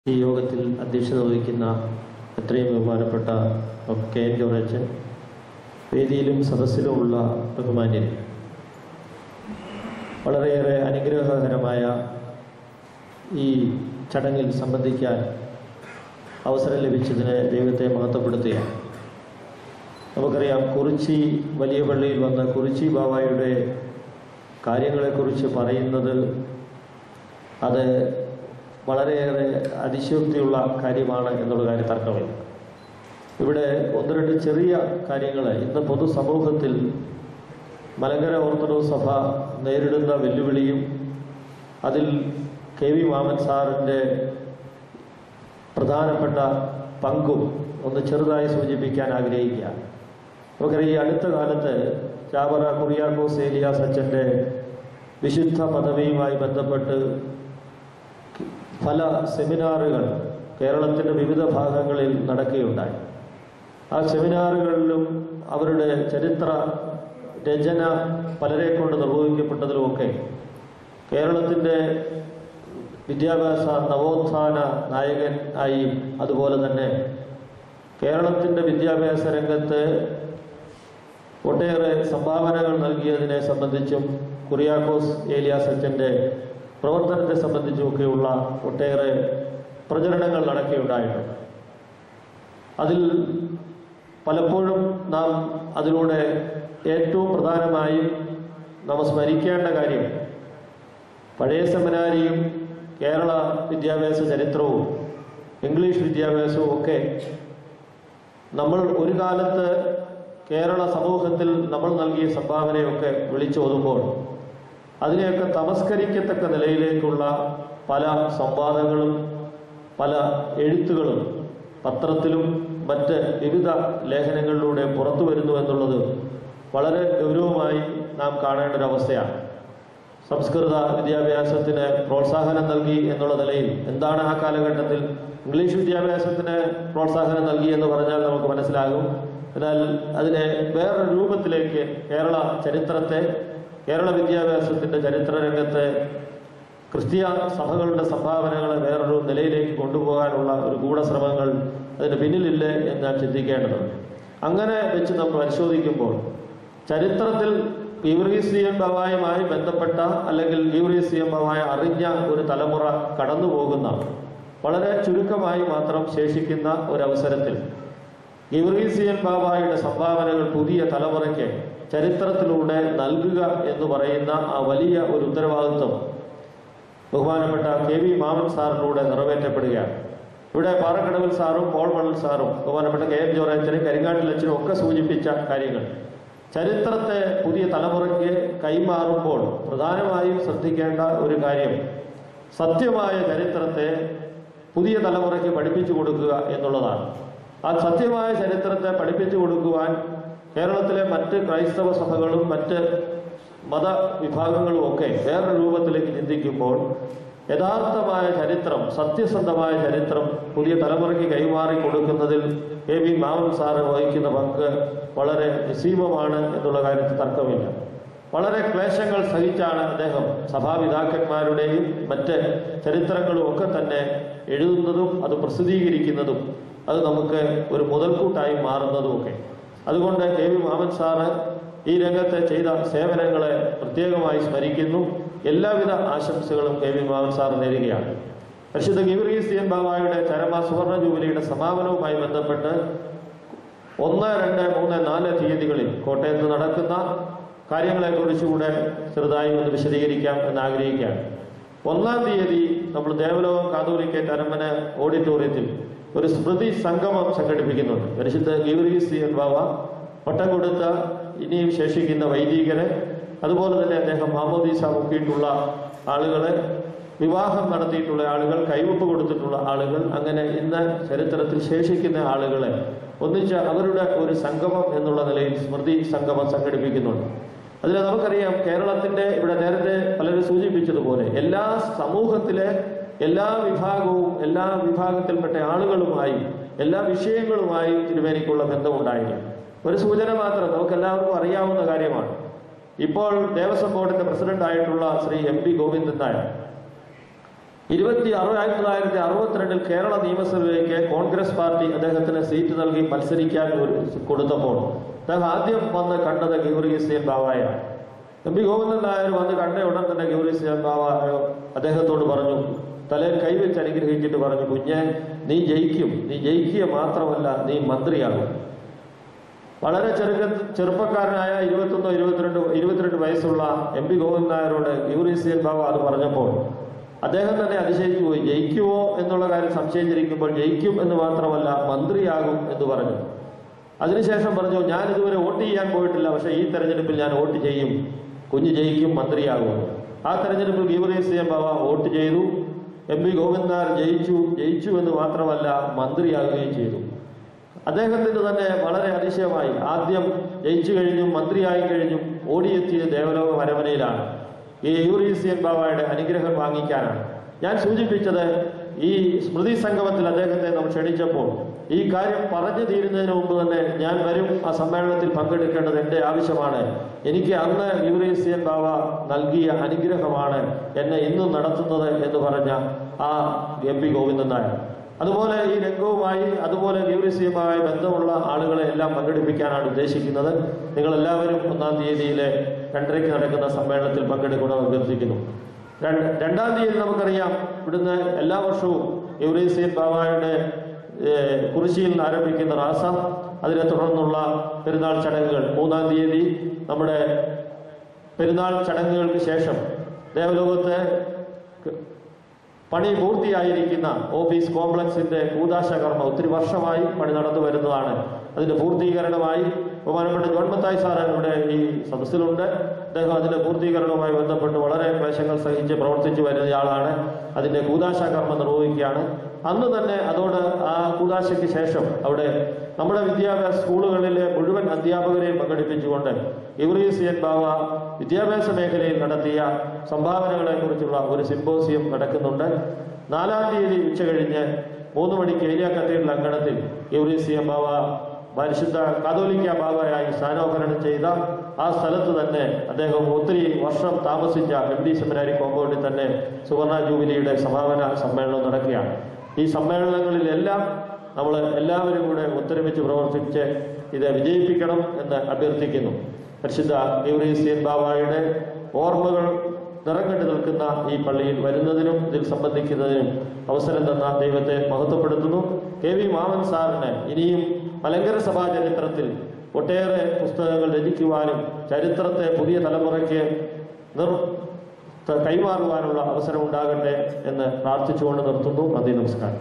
ഈ യോഗത്തിൽ അധ്യക്ഷത വഹിക്കുന്ന എത്രയും ബഹുമാനപ്പെട്ട ഡോക്ടർ കെ എൻ ജോറച്ചൻ വേദിയിലും സദസ്സിലുമുള്ള ബഹുമാന്യരെ വളരെയേറെ അനുഗ്രഹകരമായ ഈ ചടങ്ങിൽ സംബന്ധിക്കാൻ അവസരം ലഭിച്ചതിന് ദൈവത്തെ മഹത്വപ്പെടുത്തുകയാണ് നമുക്കറിയാം കുറിച്ചി വലിയ പള്ളിയിൽ വന്ന കുറിച്ചി ബാബായുടെ കാര്യങ്ങളെക്കുറിച്ച് പറയുന്നത് അത് വളരെയേറെ അതിശയോക്തിയുള്ള കാര്യമാണ് എന്നുള്ള കാര്യം തർക്കമില്ല ഇവിടെ ഒന്ന് രണ്ട് ചെറിയ കാര്യങ്ങൾ ഇന്ന് പൊതുസമൂഹത്തിൽ മലങ്കര ഓർത്തഡോക്സ് സഭ നേരിടുന്ന വെല്ലുവിളിയും അതിൽ കെ വി മാമൻ സാറിൻ്റെ പ്രധാനപ്പെട്ട പങ്കും ഒന്ന് ചെറുതായി സൂചിപ്പിക്കാൻ ആഗ്രഹിക്കുകയാണ് നമുക്കറിയാം ഈ അടുത്ത കാലത്ത് ചാവറ കുറിയാക്കോസ് ഏലിയാസ് അച്ഛൻ്റെ വിശുദ്ധ പദവിയുമായി ബന്ധപ്പെട്ട് പല സെമിനാറുകൾ കേരളത്തിൻ്റെ വിവിധ ഭാഗങ്ങളിൽ നടക്കുകയുണ്ടായി ആ സെമിനാറുകളിലും അവരുടെ ചരിത്ര രചന പലരെ കൊണ്ട് നിർവഹിക്കപ്പെട്ടതിലുമൊക്കെ കേരളത്തിൻ്റെ വിദ്യാഭ്യാസ നവോത്ഥാന നായകൻ ആയി അതുപോലെ തന്നെ കേരളത്തിൻ്റെ വിദ്യാഭ്യാസ രംഗത്ത് ഒട്ടേറെ സംഭാവനകൾ നൽകിയതിനെ സംബന്ധിച്ചും കുറിയാക്കോസ് ഏലിയാസ് അച്ഛൻ്റെ പ്രവർത്തനത്തെ സംബന്ധിച്ചുമൊക്കെയുള്ള ഒട്ടേറെ പ്രചരണങ്ങൾ നടക്കുകയുണ്ടായിട്ടുണ്ട് അതിൽ പലപ്പോഴും നാം അതിലൂടെ ഏറ്റവും പ്രധാനമായും നാം സ്മരിക്കേണ്ട കാര്യം പഴയ സെമിനാരിയും കേരള വിദ്യാഭ്യാസ ചരിത്രവും ഇംഗ്ലീഷ് വിദ്യാഭ്യാസവും ഒക്കെ നമ്മൾ ഒരു കാലത്ത് കേരള സമൂഹത്തിൽ നമ്മൾ നൽകിയ സംഭാവനയൊക്കെ വിളിച്ചോതുമ്പോൾ അതിനെയൊക്കെ തമസ്കരിക്കത്തക്ക നിലയിലേക്കുള്ള പല സംവാദങ്ങളും പല എഴുത്തുകളും പത്രത്തിലും മറ്റ് വിവിധ ലേഖനങ്ങളിലൂടെ പുറത്തു വരുന്നു എന്നുള്ളത് വളരെ ഗൗരവമായി നാം കാണേണ്ട ഒരു അവസ്ഥയാണ് സംസ്കൃത വിദ്യാഭ്യാസത്തിന് പ്രോത്സാഹനം നൽകി എന്നുള്ള നിലയിൽ എന്താണ് ആ കാലഘട്ടത്തിൽ ഇംഗ്ലീഷ് വിദ്യാഭ്യാസത്തിന് പ്രോത്സാഹനം നൽകി എന്ന് പറഞ്ഞാൽ നമുക്ക് മനസ്സിലാകും എന്നാൽ അതിനെ വേറൊരു രൂപത്തിലേക്ക് കേരള ചരിത്രത്തെ കേരള വിദ്യാഭ്യാസത്തിന്റെ ചരിത്ര രംഗത്തെ ക്രിസ്തീയ സഭകളുടെ സംഭാവനകളെ വേറൊരു നിലയിലേക്ക് കൊണ്ടുപോകാനുള്ള ഒരു ഗൂഢശ്രമങ്ങൾ അതിന് പിന്നിലില്ലേ എന്ന് നാം ചിന്തിക്കേണ്ടതുണ്ട് അങ്ങനെ വെച്ച് നമ്മൾ പരിശോധിക്കുമ്പോൾ ചരിത്രത്തിൽ ഗീവറീസിയൻ ഭവായുമായി ബന്ധപ്പെട്ട അല്ലെങ്കിൽ ഗീവറീസിയൻ ഭവായ അറിഞ്ഞ ഒരു തലമുറ കടന്നു പോകുന്ന വളരെ ചുരുക്കമായി മാത്രം ശേഷിക്കുന്ന ഒരവസരത്തിൽ ഗീവറീസിയൻ ബാബായുടെ സംഭാവനകൾ പുതിയ തലമുറയ്ക്ക് ചരിത്രത്തിലൂടെ നൽകുക എന്ന് പറയുന്ന ആ വലിയ ഒരു ഉത്തരവാദിത്വം ബഹുമാനപ്പെട്ട കെ വി മാമൻ സാറിലൂടെ നിറവേറ്റപ്പെടുകയാണ് ഇവിടെ പാറക്കടവിൽ സാറും പോൾ മണൽ സാറും ബഹുമാനപ്പെട്ട കെ എം ജോറാച്ചനും കരിങ്ങാട്ടിലച്ചനും ഒക്കെ സൂചിപ്പിച്ച കാര്യങ്ങൾ ചരിത്രത്തെ പുതിയ തലമുറയ്ക്ക് കൈമാറുമ്പോൾ പ്രധാനമായും ശ്രദ്ധിക്കേണ്ട ഒരു കാര്യം സത്യമായ ചരിത്രത്തെ പുതിയ തലമുറയ്ക്ക് പഠിപ്പിച്ചു കൊടുക്കുക എന്നുള്ളതാണ് ആ സത്യമായ ചരിത്രത്തെ പഠിപ്പിച്ചു കൊടുക്കുവാൻ കേരളത്തിലെ മറ്റ് ക്രൈസ്തവ സഭകളും മറ്റ് മതവിഭാഗങ്ങളും ഒക്കെ വേറൊരു രൂപത്തിലേക്ക് ചിന്തിക്കുമ്പോൾ യഥാർത്ഥമായ ചരിത്രം സത്യസന്ധമായ ചരിത്രം പുതിയ തലമുറയ്ക്ക് കൈമാറി കൊടുക്കുന്നതിൽ എ ബി മാമൻ സാറ് വഹിക്കുന്ന പങ്ക് വളരെ നിസീമമാണ് എന്നുള്ള കാര്യത്തിൽ തർക്കമില്ല വളരെ ക്ലേശങ്ങൾ സഹിച്ചാണ് അദ്ദേഹം സഭാപിതാക്കന്മാരുടെയും മറ്റ് ചരിത്രങ്ങളും ഒക്കെ തന്നെ എഴുതുന്നതും അത് പ്രസിദ്ധീകരിക്കുന്നതും അത് നമുക്ക് ഒരു മുതൽക്കൂട്ടായി മാറുന്നതുമൊക്കെ അതുകൊണ്ട് കെ വി മാമൻ സാറ് ഈ രംഗത്ത് ചെയ്ത സേവനങ്ങളെ പ്രത്യേകമായി സ്മരിക്കുന്നു എല്ലാവിധ ആശംസകളും കെ വി മാമൻ സാർ നേരുകയാണ് പരിശുദ്ധ ഗിവറീസിയൻ ബാബായുടെ ചരമ സുവർണ ജൂബിലിയുടെ സമാപനവുമായി ബന്ധപ്പെട്ട് ഒന്ന് രണ്ട് മൂന്ന് നാല് തീയതികളിൽ കോട്ടയത്ത് നടക്കുന്ന കാര്യങ്ങളെക്കുറിച്ചുകൂടെ ചെറുതായി ഒന്ന് വിശദീകരിക്കാം എന്ന് ആഗ്രഹിക്കുകയാണ് ഒന്നാം തീയതി നമ്മൾ ദേവലോകം കാതോലിക്കേറ്റ് അരമന ഓഡിറ്റോറിയത്തിൽ ഒരു സ്മൃതി സംഗമം സംഘടിപ്പിക്കുന്നുണ്ട് പരിശുദ്ധ ഗീവറീസിയൻ ബാബ പട്ടം കൊടുത്ത ഇനിയും ശേഷിക്കുന്ന വൈദികരെ അതുപോലെ തന്നെ അദ്ദേഹം മാമോദീസ മുക്കിയിട്ടുള്ള ആളുകളെ വിവാഹം നടത്തിയിട്ടുള്ള ആളുകൾ കൈവപ്പ് കൊടുത്തിട്ടുള്ള ആളുകൾ അങ്ങനെ ഇന്ന് ചരിത്രത്തിൽ ശേഷിക്കുന്ന ആളുകളെ ഒന്നിച്ച് അവരുടെ ഒരു സംഗമം എന്നുള്ള നിലയിൽ സ്മൃതി സംഗമം സംഘടിപ്പിക്കുന്നുണ്ട് അതിൽ നമുക്കറിയാം കേരളത്തിന്റെ ഇവിടെ നേരത്തെ പലരും സൂചിപ്പിച്ചതുപോലെ എല്ലാ സമൂഹത്തിലെ എല്ലാ വിഭാഗവും എല്ലാ വിഭാഗത്തിൽപ്പെട്ട ആളുകളുമായി എല്ലാ വിഷയങ്ങളുമായി തിരുവേനിക്കുള്ള ബന്ധമുണ്ടായിരുന്നു ഒരു സൂചന മാത്രം നമുക്ക് എല്ലാവർക്കും അറിയാവുന്ന കാര്യമാണ് ഇപ്പോൾ ദേവസ്വം ബോർഡിന്റെ പ്രസിഡന്റ് ആയിട്ടുള്ള ശ്രീ എം പി ഗോവിന്ദൻ നായർ ഇരുപത്തി അറുപത് ആയിരത്തി തൊള്ളായിരത്തി അറുപത്തിരണ്ടിൽ കേരള നിയമസഭയിലേക്ക് കോൺഗ്രസ് പാർട്ടി അദ്ദേഹത്തിന് സീറ്റ് നൽകി മത്സരിക്കാൻ ഒരു കൊടുത്തപ്പോൾ അദ്ദേഹം ആദ്യം വന്ന് കണ്ടത് ഗൗരീസിയൻ ബാബായാണ് എം പി ഗോവിന്ദൻ നായർ വന്ന് കണ്ട ഉടൻ തന്നെ ഗൗരീസിയൻ ബാബ അദ്ദേഹത്തോട് പറഞ്ഞു തലയിൽ കൈവച്ച് അനുഗ്രഹിച്ചിട്ട് പറഞ്ഞു കുഞ്ഞെ നീ ജയിക്കും നീ ജയിക്കുക മാത്രമല്ല നീ മന്ത്രിയാകും വളരെ ചെറുക ചെറുപ്പക്കാരനായ ഇരുപത്തൊന്നോ ഇരുപത്തിരണ്ട് ഇരുപത്തിരണ്ട് വയസ്സുള്ള എം പി ഗോവിന്ദൻ നായരോട് യൂറിസിയൻ ബാബ അത് പറഞ്ഞപ്പോൾ അദ്ദേഹം തന്നെ അതിശയിച്ചു പോയി ജയിക്കുമോ എന്നുള്ള കാര്യം സംശയിച്ചിരിക്കുമ്പോൾ ജയിക്കും എന്ന് മാത്രമല്ല മന്ത്രിയാകും എന്ന് പറഞ്ഞു അതിനുശേഷം പറഞ്ഞു ഞാൻ ഇതുവരെ വോട്ട് ചെയ്യാൻ പോയിട്ടില്ല പക്ഷേ ഈ തെരഞ്ഞെടുപ്പിൽ ഞാൻ വോട്ട് ചെയ്യും കുഞ്ഞ് ജയിക്കും മന്ത്രിയാകും ആ തെരഞ്ഞെടുപ്പിൽ ഗീവറീസിയൻ ബാബ വോട്ട് ചെയ്തു എം പി ഗോവിന്ദൻ നായർ ജയിച്ചു ജയിച്ചു എന്ന് മാത്രമല്ല മന്ത്രിയാകുകയും ചെയ്തു അദ്ദേഹത്തിന് തന്നെ വളരെ അതിശയമായി ആദ്യം ജയിച്ചു കഴിഞ്ഞും മന്ത്രിയായി കഴിഞ്ഞും ഓടിയെത്തിയത് ദേവലോക വരവനയിലാണ് ഈ യൂറീസിയൻ ബാബയുടെ അനുഗ്രഹം വാങ്ങിക്കാനാണ് ഞാൻ സൂചിപ്പിച്ചത് ഈ സ്മൃതി സംഗമത്തിൽ അദ്ദേഹത്തെ നാം ക്ഷണിച്ചപ്പോൾ ഈ കാര്യം പറഞ്ഞു തീരുന്നതിന് മുമ്പ് തന്നെ ഞാൻ വരും ആ സമ്മേളനത്തിൽ പങ്കെടുക്കേണ്ടത് എൻ്റെ ആവശ്യമാണ് എനിക്ക് അന്ന് യൂറീസിയൻ ബാബ നൽകിയ അനുഗ്രഹമാണ് എന്നെ ഇന്നും നടത്തുന്നത് എന്ന് പറഞ്ഞ ആ എം പി ഗോവിന്ദൻ നായർ അതുപോലെ ഈ രംഗവുമായി അതുപോലെ മ്യൂസിയവുമായി ബന്ധമുള്ള ആളുകളെ എല്ലാം പങ്കെടുപ്പിക്കാനാണ് ഉദ്ദേശിക്കുന്നത് നിങ്ങൾ എല്ലാവരും ഒന്നാം തീയതിയിലെ രണ്ടരയ്ക്ക് നടക്കുന്ന സമ്മേളനത്തിൽ പങ്കെടുക്കണമെന്ന് അഭ്യർത്ഥിക്കുന്നു രണ്ട് രണ്ടാം തീയതി നമുക്കറിയാം ഇവിടുന്ന് എല്ലാ വർഷവും യൂറീസിയൻ ബാബായുടെ ഏഹ്, കുരിശിയിൽ നിന്ന് ആരംഭിക്കുന്ന റാസ അതിനെ തുടർന്നുള്ള പെരുന്നാൾ ചടങ്ങുകൾ മൂന്നാം തീയതി നമ്മുടെ പെരുന്നാൾ ചടങ്ങുകൾക്ക് ശേഷം ദേവലോകത്തെ പണി പൂർത്തിയായിരിക്കുന്ന ഓഫീസ് കോംപ്ലക്സിന്റെ കൂതാശ കർമ്മം ഒത്തിരി വർഷമായി പണി നടന്നു വരുന്നതാണ് അതിന്റെ പൂർത്തീകരണമായി ബഹുമാനപ്പെട്ട ജോൺ മത്തായി സാറ് ഇവിടെ ഈ സദസ്സിലുണ്ട് അദ്ദേഹം അതിന്റെ പൂർത്തീകരണവുമായി ബന്ധപ്പെട്ട് വളരെ ക്ലേശങ്ങൾ സഹിച്ച് പ്രവർത്തിച്ചു വരുന്നയാളാണ് അതിന്റെ കൂതാശ കർമ്മം നിർവഹിക്കുകയാണ് അന്ന് തന്നെ അതോട് ആ കൂതാശയ്ക്ക് ശേഷം അവിടെ നമ്മുടെ വിദ്യാഭ്യാസ സ്കൂളുകളിലെ മുഴുവൻ അധ്യാപകരെയും പങ്കെടുപ്പിച്ചുകൊണ്ട് ഇവറീസിയൻ ബാവ വിദ്യാഭ്യാസ മേഖലയിൽ നടത്തിയ സംഭാവനകളെ കുറിച്ചുള്ള ഒരു സിമ്പോസിയം നടക്കുന്നുണ്ട് നാലാം തീയതി ഉച്ച കഴിഞ്ഞ് മൂന്ന് മണിക്ക് ഏരിയ കത്തീഡ്രൽ അങ്കണത്തിൽ ഇവറീസിയൻ ബാവ പരിശുദ്ധ കാതോലിക്ക ബാബയായി സ്ഥാനാപകരണം ചെയ്ത ആ സ്ഥലത്ത് തന്നെ അദ്ദേഹം ഒത്തിരി വർഷം താമസിച്ച എം ഡി സെമിനാരി കോമ്പൗണ്ടിൽ തന്നെ സുവർണ ജൂബിലിയുടെ സമാപന സമ്മേളനം നടക്കുകയാണ് ഈ സമ്മേളനങ്ങളിലെല്ലാം നമ്മൾ എല്ലാവരും കൂടെ ഒത്തൊരുമിച്ച് പ്രവർത്തിച്ച് ഇത് വിജയിപ്പിക്കണം എന്ന് അഭ്യർത്ഥിക്കുന്നു പരിശുദ്ധ യൂറീസിയൻ ബാബായുടെ ഓർമ്മകൾ നിറഞ്ഞു നിൽക്കുന്ന ഈ പള്ളിയിൽ വരുന്നതിനും ഇതിൽ സംബന്ധിക്കുന്നതിനും അവസരം തന്ന ദൈവത്തെ മഹത്വപ്പെടുത്തുന്നു കെ വി മാമൻ സാറിന് ഇനിയും മലങ്കര സഭാ ചരിത്രത്തിൽ ഒട്ടേറെ പുസ്തകങ്ങൾ രചിക്കുവാനും ചരിത്രത്തെ പുതിയ തലമുറയ്ക്ക് നിർ ത- കൈമാറുവാനുള്ള അവസരം ഉണ്ടാകട്ടെ എന്ന് പ്രാർത്ഥിച്ചുകൊണ്ട് നിർത്തുന്നു നന്ദി നമസ്കാരം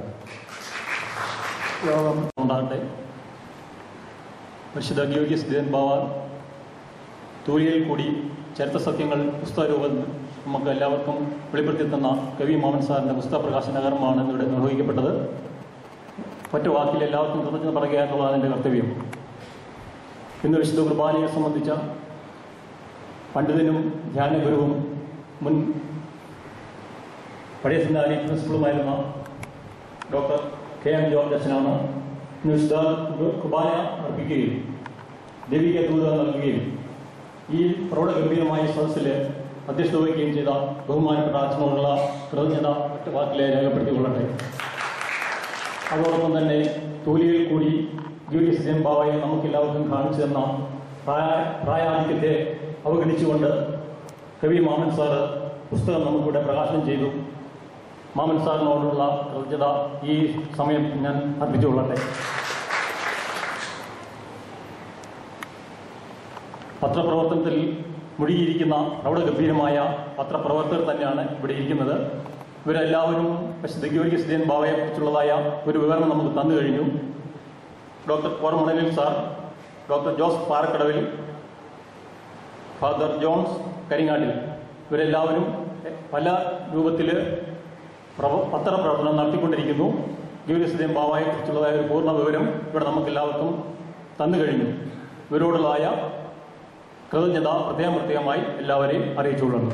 യോഗം ഉണ്ടാകട്ടെ പരിശുദ്ധ ഗീവർഗീസ് ദേവൻ ബാവ തൂലിയിൽ കൂടി ചരിത്ര സത്യങ്ങൾ പുസ്തകരൂപം നമുക്ക് എല്ലാവർക്കും വെളിപ്പെടുത്തി തന്ന കവി മാമൻ സാറിൻ്റെ പുസ്തക പ്രകാശന കർമ്മമാണ് ഇവിടെ നിർവഹിക്കപ്പെട്ടത് ഒറ്റ വാക്കിൽ എല്ലാവർക്കും കൃതജ്ഞത പറയുക എന്നുള്ളതാണ് എൻ്റെ കർത്തവ്യം ഇന്ന് വിശുദ്ധ കുർബാനയെ സംബന്ധിച്ച പണ്ഡിതനും ധ്യാനഗുരുവും മുൻ പഴയ സെമിനാരി പ്രിൻസിപ്പളുമായിരുന്ന ഡോക്ടർ കെ എം ജോർജ് അച്ഛനാണ് ഇന്ന് വിശുദ്ധ കുർബാന അർപ്പിക്കുകയും ദൈവിക ദൂത നൽകുകയും ഈ പ്രൗഢഗംഭീരമായ സദസ്സിൽ അധ്യക്ഷത വഹിക്കുകയും ചെയ്ത ബഹുമാനപ്പെട്ട അച്ഛനോടുള്ള കൃതജ്ഞത ഒറ്റ വാക്കിലെ രേഖപ്പെടുത്തിക്കൊള്ളട്ടെ അതോടൊപ്പം തന്നെ തൂലിയിൽ കൂടി ജൂലിയസ് ജൻ ബാവയെ നമുക്കെല്ലാവർക്കും കാണിച്ചു തന്ന പ്രായ പ്രായാധിക്യത്തെ അവഗണിച്ചുകൊണ്ട് കവി മാമൻ സാറ് പുസ്തകം നമുക്കിവിടെ പ്രകാശനം ചെയ്തു മാമൻ സാറിനോടുള്ള കൃതജ്ഞത ഈ സമയം ഞാൻ അർപ്പിച്ചുകൊള്ളട്ടെ പത്രപ്രവർത്തനത്തിൽ മുഴുകിയിരിക്കുന്ന പ്രൗഢഗംഭീരമായ പത്രപ്രവർത്തകർ തന്നെയാണ് ഇവിടെ ഇരിക്കുന്നത് ഇവരെല്ലാവരും വിശുദ്ധ ഗീവർഗീസ് ജയൻ ബാവയെ കുറിച്ചുള്ളതായ ഒരു വിവരണം നമുക്ക് തന്നു കഴിഞ്ഞു ഡോക്ടർ കോർമണലിൽ sir doctor Jose Parakkadavil father Johns Karingattil ഇവരെല്ലാവരും പല രൂപത്തിൽ പ്രവ പത്രപ്രവർത്തനം നടത്തിക്കൊണ്ടിരിക്കുന്നു ഗീവർഗീസ് ജയൻ ബാവയെ കുറിച്ചുള്ളതായ ഒരു പൂർണ്ണ വിവരം ഇവിടെ നമുക്ക് എല്ലാവർക്കും തന്നു കഴിഞ്ഞു ഇവരോടുള്ളതായ കൃതജ്ഞത പ്രത്യേകം പ്രത്യേകമായി എല്ലാവരെയും അറിയിച്ചുകൊള്ളുന്നു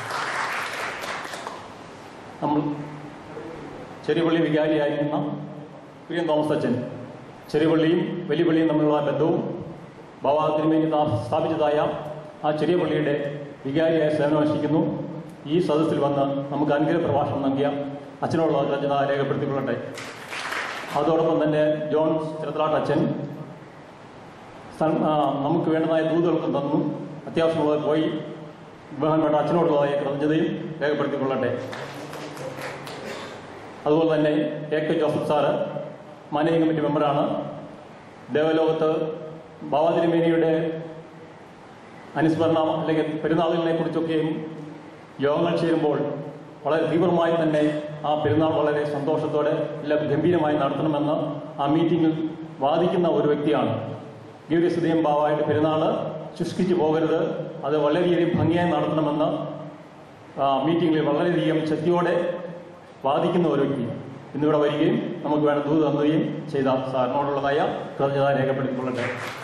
നമ്മൾ ചെറിയപള്ളി വികാരിയായിരുന്ന കുര്യൻ തോമസ് അച്ഛൻ ചെറിയപള്ളിയും വലിയ പള്ളിയും തമ്മിലുള്ള ബന്ധവും ബാബാ തിരുമേനി താ- സ്ഥാപിച്ചതായ ആ ചെറിയ പള്ളിയുടെ വികാരിയായ സേവനമനുഷ്ഠിക്കുന്നു ഈ സദസ്സിൽ വന്ന് നമുക്ക് അനുഗ്രഹ പ്രഭാഷണം നൽകിയ അച്ഛനോടുള്ള കൃതജ്ഞത രേഖപ്പെടുത്തിക്കൊള്ളട്ടെ അതോടൊപ്പം തന്നെ ജോൺ ചിരത്തലാട്ട് അച്ഛൻ സ്ഥ- ആ, നമുക്ക് വേണ്ടതായ ദൂതുകൾക്കും തന്നു അത്യാവശ്യമുള്ളത് പോയി ബഹുമാനപ്പെട്ട അച്ഛനോടുള്ളതായ കൃതജ്ഞതയും രേഖപ്പെടുത്തിക്കൊള്ളട്ടെ അതുപോലെ തന്നെ A K Joseph sir managing committee മെമ്പറാണ് ദേവലോകത്ത് ബാബാതിരുമേനിയുടെ അനുസ്മരണം അല്ലെങ്കിൽ പെരുന്നാളിനെ കുറിച്ചൊക്കെയും യോഗങ്ങൾ ചേരുമ്പോൾ വളരെ തീവ്രമായി തന്നെ ആ പെരുന്നാൾ വളരെ സന്തോഷത്തോടെ എല്ലാം ഗംഭീരമായി നടത്തണമെന്ന് ആ മീറ്റിങ്ങിൽ വാദിക്കുന്ന ഒരു വ്യക്തിയാണ് ഗീരിസുദയം ബാവായിട്ട് പെരുന്നാൾ ശുഷ്കിച്ചു പോകരുത് അത് വളരെയധികം ഭംഗിയായി നടത്തണമെന്ന് ആ മീറ്റിങ്ങിൽ വളരെയധികം ശക്തിയോടെ വാദിക്കുന്ന ഒരു വ്യക്തി ഇന്നിവിടെ വരികയും നമുക്ക് വേണ്ട ദൂത് തന്നുകയും ചെയ്ത സാറിനോടുള്ളതായ കൃതജ്ഞത രേഖപ്പെടുത്തിക്കൊള്ളട്ടെ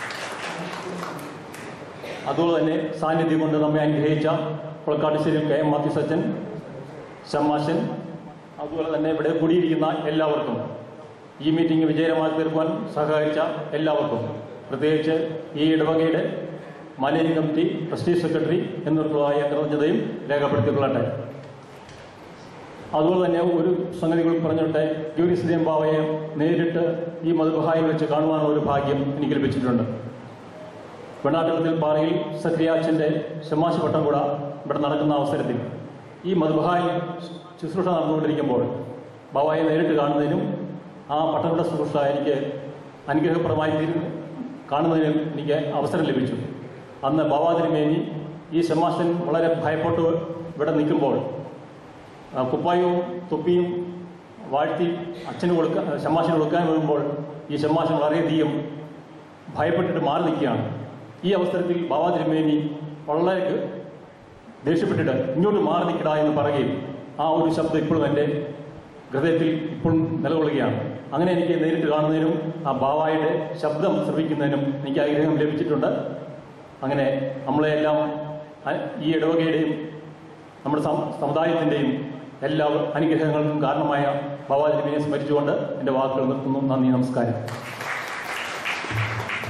അതുപോലെ തന്നെ സാന്നിധ്യം കൊണ്ട് നമ്മെ അനുഗ്രഹിച്ച കൊളക്കാട്ടുശ്ശേരി കെ എം മാത്യു സച്ചൻ ഷമ്മാശൻ അതുപോലെ തന്നെ ഇവിടെ കൂടിയിരിക്കുന്ന എല്ലാവർക്കും ഈ മീറ്റിംഗ് വിജയകരമാക്കി തീർക്കുവാൻ സഹകരിച്ച എല്ലാവർക്കും പ്രത്യേകിച്ച് ഈ ഇടവകയുടെ മാനേജിംഗ് കമ്മിറ്റി ട്രസ്റ്റി സെക്രട്ടറി എന്നിവർക്കുള്ളതായ കൃതജ്ഞതയും രേഖപ്പെടുത്തിക്കൊള്ളട്ടെ അതുപോലെ തന്നെ ഒരു സംഗതി കൂടി പറഞ്ഞോട്ടെ ഗ്യൂരിസ്ലിയം ബാവയെ നേരിട്ട് ഈ മധുബഹായിൽ വെച്ച് കാണുവാനുള്ള ഒരു ഭാഗ്യം എനിക്ക് ലഭിച്ചിട്ടുണ്ട് വെണ്ണാട്ടത്തിൽ പാറയിൽ സക്രിയാച്ചൻ്റെ ശമാശ പട്ടം കൂടെ ഇവിടെ നടക്കുന്ന അവസരത്തിൽ ഈ മധുബഹായിൽ ശുശ്രൂഷ നടന്നുകൊണ്ടിരിക്കുമ്പോൾ ബാബായെ നേരിട്ട് കാണുന്നതിനും ആ പട്ടംകുട ശുശ്രൂഷ എനിക്ക് അനുഗ്രഹപ്രദമായി തീരു കാണുന്നതിനും എനിക്ക് അവസരം ലഭിച്ചു അന്ന് ബാബാതിരുമേനി ഈ ശമാശൻ വളരെ ഭയപ്പെട്ട് ഇവിടെ നിൽക്കുമ്പോൾ ആ, കുപ്പായവും തൊപ്പിയും വാഴ്ത്തി അച്ഛന് കൊടുക്കാൻ ഷമ്മാശന് കൊടുക്കാൻ വരുമ്പോൾ ഈ ഷമ്മാശൻ വളരെയധികം ഭയപ്പെട്ടിട്ട് മാറി നിൽക്കുകയാണ് ഈ അവസരത്തിൽ ബാബാ തിരുമേനി വളരെ ഗ- ദേഷ്യപ്പെട്ടിട്ട് ഇങ്ങോട്ട് മാറി നിൽക്കടാ എന്ന് പറയുകയും ആ ഒരു ശബ്ദം ഇപ്പോഴും എൻ്റെ ഹൃദയത്തിൽ ഇപ്പോഴും നിലകൊള്ളുകയാണ് അങ്ങനെ എനിക്ക് നേരിട്ട് കാണുന്നതിനും ആ ബാവായുടെ ശബ്ദം ശ്രവിക്കുന്നതിനും എനിക്ക് ആഗ്രഹം ലഭിച്ചിട്ടുണ്ട് അങ്ങനെ നമ്മളെല്ലാം അ- ഈ ഇടവകയുടെയും നമ്മുടെ സം- സമുദായത്തിൻ്റെയും എല്ലാ അനുഗ്രഹങ്ങൾക്കും കാരണമായ ബാബാ തിരുമേനിയെ സ്മരിച്ചുകൊണ്ട് എൻ്റെ വാക്കുകൾ നിർത്തുന്നു നന്ദി നമസ്കാരം